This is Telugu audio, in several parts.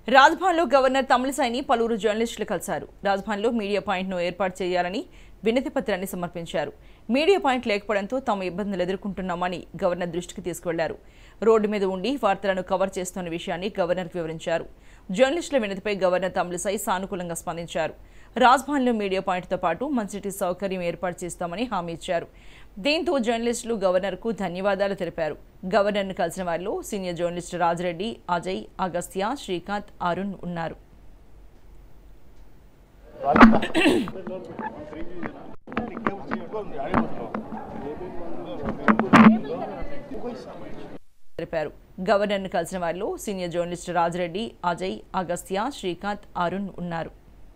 రాజ్భవన్లో గవర్నర్ తమిళసైని పలువురు జర్నలిస్టులు కలిశారు రాజ్భవన్లో మీడియా పాయింట్ను ఏర్పాటు చేయాలని వినతి పత్రాన్ని సమర్పించారు మీడియా పాయింట్ లేకపోవడంతో తాము ఇబ్బందులు ఎదుర్కొంటున్నామని గవర్నర్ దృష్టికి తీసుకువెళ్లారు రోడ్డు మీద ఉండి వార్తలను కవర్ చేస్తున్న విషయాన్ని గవర్నర్కి వివరించారు జర్నలిస్టుల వినతిపై గవర్నర్ తమిళసై సానుకూలంగా స్పందించారు రాజ్భవన్లో మీడియా పాయింట్తో పాటు మంచిటి సౌకర్యం ఏర్పాటు చేస్తామని హామీ ఇచ్చారు దీంతో జర్నలిస్టులు గవర్నర్కు ధన్యవాదాలు తెలిపారు గవర్నర్ను కలిసిన వారిలో సీనియర్ జర్నలిస్టు రాజరెడ్డి అజయ్ అగస్త్య శ్రీకాంత్ అరుణ్ ఉన్నారు తెలిపారు గవర్నర్ను కలిసిన వారిలో సీనియర్ జర్నలిస్టు రాజరెడ్డి అజయ్ అగస్త్య శ్రీకాంత్ అరుణ్ ఉన్నారు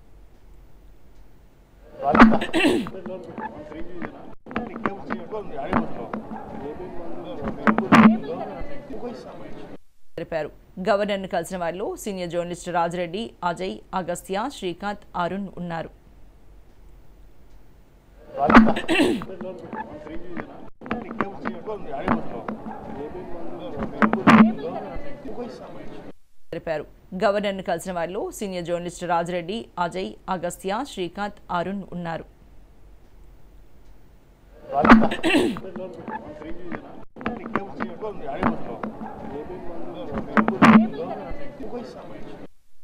తెలిపారు గవర్నర్ను కలిసిన వారిలో సీనియర్ జర్నలిస్టు రాజరెడ్డి అజయ్ అగస్త్య శ్రీకాంత్ అరుణ్ ఉన్నారు తెలిపారు గవర్నర్ను కలిసిన వారిలో సీనియర్ జర్నలిస్టు రాజరెడ్డి అజయ్ అగస్త్య శ్రీకాంత్ అరుణ్ ఉన్నారు